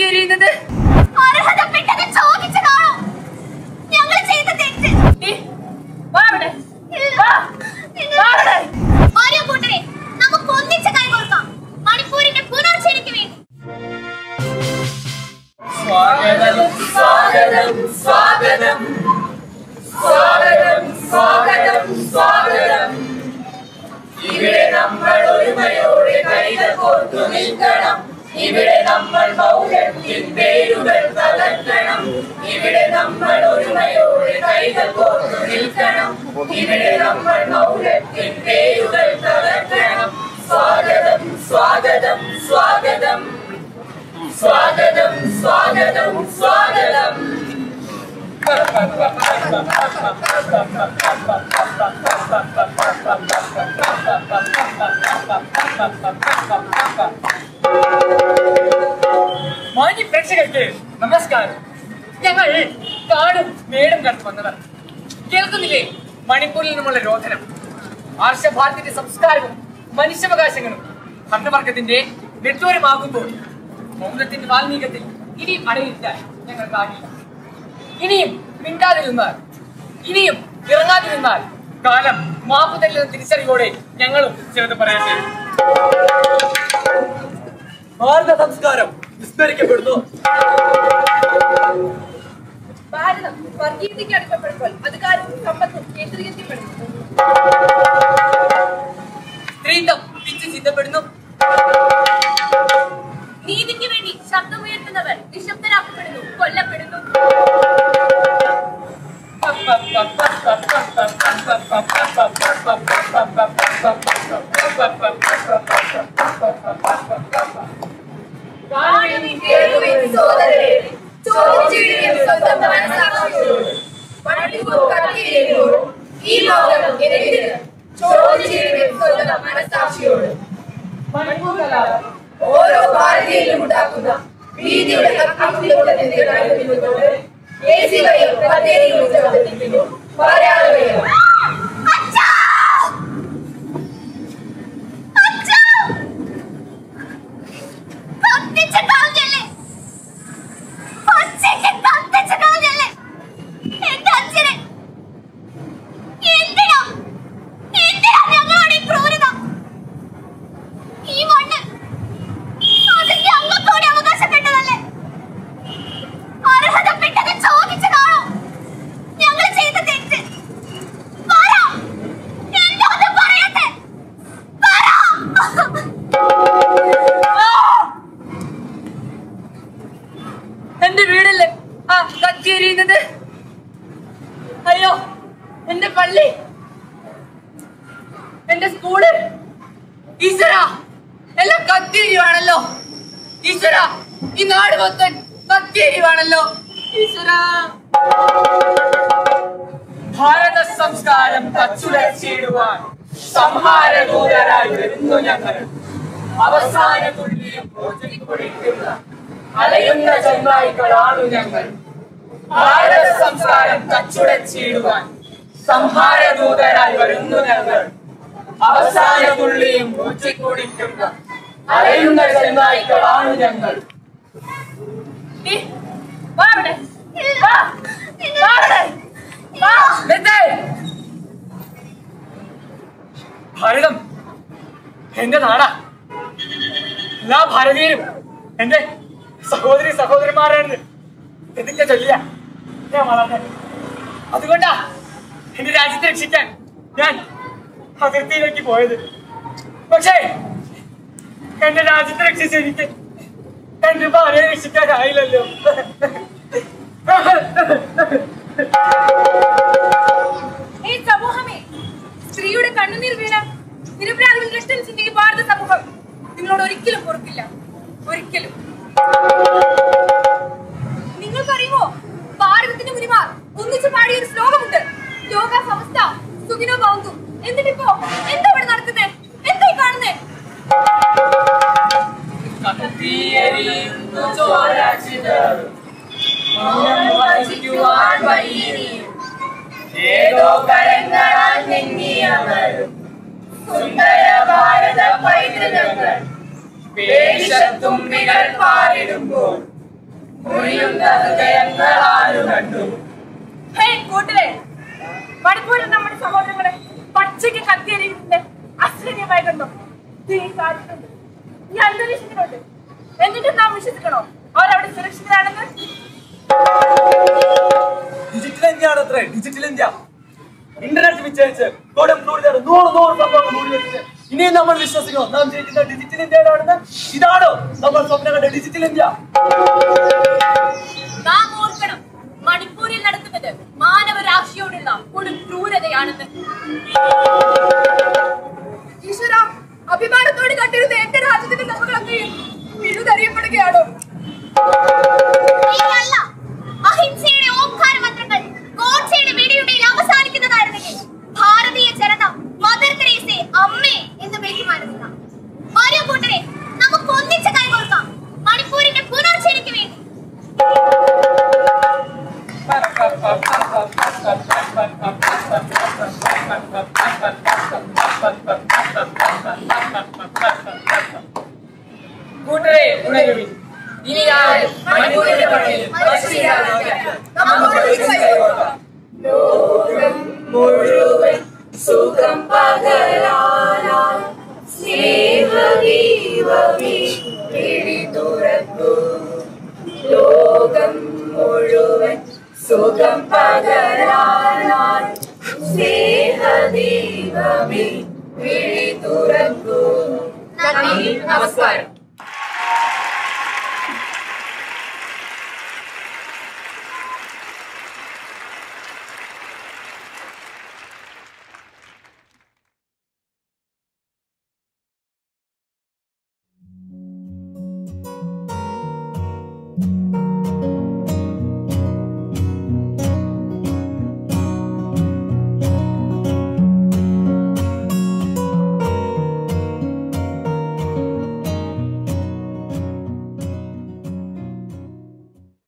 കത്തിയെരിയുന്നത് അർഹതപ്പെട്ടത് ചോദിച്ചതാണോ ഞങ്ങൾ ചെയ്ത തെറ്റ് നീ വാ ഇവിടെ. ഇല്ല. വാ. നിങ്ങൾ- വാ ഇവിടെ. വരൂ കൂട്ടരെ നമുക്ക് ഒന്നിച്ച് കൈകോർക്കാം മണിപ്പൂരിന്റെ പുനർജനിക്ക് വേണ്ടി സ്വാഗതം സ്വാഗതം സ്വാഗതം സ്വാഗതം സ്വാഗതം സ്വാഗതം ഇവിടെ നമ്മൾ ഒരുമയോടെ കൈകൾ കോർത്തു നിൽക്കണം ഇവിടെ നമ്മൾ മൗനത്തിൻ പേരുകൾ തകർക്കണം ഇവിടെ നമ്മൾ ഒരുമയോടെ കൈകൾ കോർത്തു നിൽക്കണം ഇവിടെ നമ്മൾ മൗനത്തിൻ പേരുകൾ തകർക്കണം സ്വാഗതം സ്വാഗതം സ്വാഗതം സ്വാഗതം സ്വാഗതം സ്വാഗതം മാന്യ പ്രേക്ഷകർക്ക് നമസ്കാരം ഞങ്ങൾ കാടും മേടും കണ്ടു വന്നവർ കേൾക്കുന്നില്ലേ മണിപ്പൂരിൽ നിന്നുമുള്ള രോധനം ആർഷഭാരതത്തിന്റെ സംസ്കാരവും മനുഷ്യാവകാശങ്ങളും ഭരണവർഗത്തിന്റെ നെട്ടോരമാകുമ്പോൾ മൗനത്തിന്റെ വാൽമീകത്തിൽ ഇനിയും അടയിരിക്കാൻ ഞങ്ങൾ കാണില്ല ഇനിയും മിണ്ടാതിരുന്നാൽ ഇനിയും ഇറങ്ങാതിരുന്നാൽ കാലം മാപ്പ് തരുന്ന തിരിച്ചറിയോടെ ഞങ്ങളും ചിലത് പറയട്ടെ ഭാരത സംസ്കാരം വിസ്മരിക്കപ്പെടുന്നു ഭാരതം വർഗീയതയ്ക്ക് അടിമപ്പെടുമ്പോൾ അധികാരവും സമ്പത്തും കേന്ദ്രീകരിക്കപ്പെടുന്നു സ്ത്രീത്വം പിച്ച് ചിന്തപ്പെടുന്നു നീതിക്ക് വേണ്ടി ശബ്ദമുയർത്തുന്നവർ നിശബ്ദരാക്കപ്പെടുന്നു കൊല്ലപ്പെടുന്നു കേൾക്കുവിൻ സോദരരെ ചോദിച്ചിടുവിൻ സ്വന്തം മനസ്സാക്ഷിയോട് മണിപ്പൂർ കത്തിയെരിയുമ്പോൾ ഈ ലോകം എതിരെതിരെ ചോദിച്ചിടുവിൻ സ്വന്തം മനസ്സാക്ഷിയോട് ഓരോ ഭാരതീയനും ഉണ്ടാക്കുന്ന ഭീതിയുടെ അഗ്നികൂടത്തിനെതിരായിട്ട് എ സി വൈയും കത്തേരി ഉത്സവത്തിനു പാരാളുകയോ കത്തിച്ച് കളഞ്ഞല്ലേ പച്ചയ്ക്ക് കത്തിച്ച് കളഞ്ഞല്ലേ എന്റെ അച്ഛനെ എന്തിനാ എന്തിനാ ഞങ്ങളോട് ഈ ക്രൂരത ഈ മണ്ണ് അത് ഞങ്ങൾക്കൂടി അവകാശപ്പെട്ടതല്ലേ അർഹതപ്പെട്ടത് ചോദിച്ചതാണോ ഞങ്ങൾ ചെയ്ത തെറ്റ് പറ എന്താ ഒന്ന് പറയട്ടെ പറ എന്റെ വീടല്ലേ ആ കത്തിയെരിയുന്നത് അയ്യോ എന്റെ പള്ളി എന്റെ സ്കൂള് ഈശ്വര എല്ലാം കത്തിയെരിവാണല്ലോ ഈശ്വര ഈ നാട് മൊത്തം കത്തിയെരിവാണല്ലോ ഈശ്വര ഭാരത സംസ്കാരം തച്ചുടച്ചിടുവാൻ സംഹാരദൂതരായി വരുന്നു ഞങ്ങൾ അവസാന തുള്ളിയും കുടിക്കുന്ന അലയുന്ന ചെന്നായികളാണു ഞങ്ങൾ ഭാരത സംസ്കാരം തച്ചുടച്ചിടുവാൻ സംഹാരദൂതരായി വരുന്നു ഞങ്ങൾ അവസാന തുള്ളിയും കുടിക്കുന്ന അലയുന്ന ചെന്നായികളാണു ഞങ്ങൾ നീ വാ ഇവിടെ. വാ. വാ ഇവിടെ. വാ. നിർത്ത്! ഭാരതം എന്റെ നാടാ എല്ലാ ഭാരതീയരും എന്റെ സഹോദരി സഹോദരന്മാരാണ് ഇതിന്റെ ചൊല്ലിയ ഞാൻ വളർന്നെ അതുകൊണ്ടാ എന്റെ രാജ്യത്തെ രക്ഷിക്കാൻ ഞാൻ അതിർത്തിയിലേക്ക് പോയത് പക്ഷേ എന്റെ രാജ്യത്തെ രക്ഷിച്ച എനിക്ക് എന്റെ ഭാര്യയെ രക്ഷിക്കാനായില്ലല്ലോ ഈ സമൂഹമേ സ്ത്രീയുടെ കണ്ണുനീർ വീണ നിരപരാധികൾ രക്തം ചിന്തിക്ക് ഭാരത സമൂഹം നിങ്ങളോട് ഒരിക്കലും പൊറുക്കില്ല ഒരിക്കലും നിങ്ങൾക്കറിയുമോ ഭാരതത്തിന്റെ മുനിമാർ ഒന്നിച്ചു പാടിയ ഒരു ശ്ലോകമുണ്ട് ലോക സമസ്ത സുഖിനോ ഭവന്തു എന്നിട്ടിപ്പോ എന്താ ഇവിടെ നടക്കുന്നത് എന്താ ഈ കാണുന്നേ കത്തിയെരിയുന്നു ചോരച്ചിതറും മൗനം വഹിക്കുവാൻ വയ്യിനിയും ഏതോ കരങ്ങളാൽ നീങ്ങിയവരും സുന്ദര ഭാരത പൈതൃകങ്ങൾ വേഷത്തുമ്പികൾ പാറിടുമ്പോൾ മുറിയുന്ന ഹൃദയങ്ങൾ ആരു കണ്ടു ഹേ കൂട്ടരെ മണിപ്പൂരിൽ നമ്മുടെ സഹോദരങ്ങളെ പച്ചയ്ക്ക് കത്തിയരിയുന്നത് അശ്വര്യമായി കണ്ടോ ഈ കാറ്റിലുണ്ട് ഈ അന്തരീക്ഷത്തിലുണ്ട് എന്നിട്ട് നാം വിശ്വസിക്കണോ അവരവിടെ സുരക്ഷിതരാണെന്ന് ഡിജിറ്റൽ ഇന്ത്യ ആണ് അത്രേ ഡിജിറ്റൽ ഇന്ത്യ ഇന്റർനെറ്റ് വിജയിച്ച് കൊടും ക്രൂരതയുടെ നൂറ് നൂറ് സംഭവങ്ങൾ മൂടി വെച്ചിട്ട് ഇനിയും നമ്മൾ വിശ്വസിക്കണം നാം ജീവിക്കുന്ന ഡിജിറ്റൽ ഇന്ത്യയിലാണെന്ന് ഇതാണോ നമ്മൾ സ്വപ്നം കണ്ട ഡിജിറ്റൽ ഇന്ത്യ നാം ഓർക്കണം മണിപ്പൂരിൽ നടക്കുന്നത് മാനവരാശിയോടുള്ള കൊടും ക്രൂരതയാണെന്ന് ഈശ്വര അഭിമാനത്തോട് കണ്ടിരുന്ന എന്റെ രാജ്യത്തിന്റെ നമ്മളൊക്കെയും പിഴുതറിയപ്പെടുകയാണോ ഇതല്ല. അഹിംസയുടെ ഓംകാര മന്ത്രങ്ങൾ ഗോഡ്സെയുടെ വെടിയുണ്ടയിൽ അവസാനിക്കുന്നതായിരുന്നെങ്കിൽ ഭാരതീയ ജനത മദർ തെരേസയെ അമ്മേ എന്ന് വിളിക്കുമായിരുന്നില്ല വരൂ കൂട്ടരെ നമുക്ക് ഒന്നിച്ച് കൈകോർക്കാം മണിപ്പൂരിന്റെ പുനർജനിക്ക് വേണ്ടി കൂട്ടരെ ഉണരുവിൻ ഇനി ആരും മണിപ്പൂരിന്റെ പണിയിൽ വശീകരിക്കാൻ നമുക്ക് ഒരുമിച്ച് കൈകോർക്കാം. ലോകം മുഴുവൻ സുഖം പകരാനായി സ്നേഹദീപമേ വിഴി തുറക്കൂ ലോകം മുഴുവൻ സുഖം പകരാനായി സ്നേഹദീപമേ വിഴി തുറക്കൂ നന്ദി നമസ്കാരം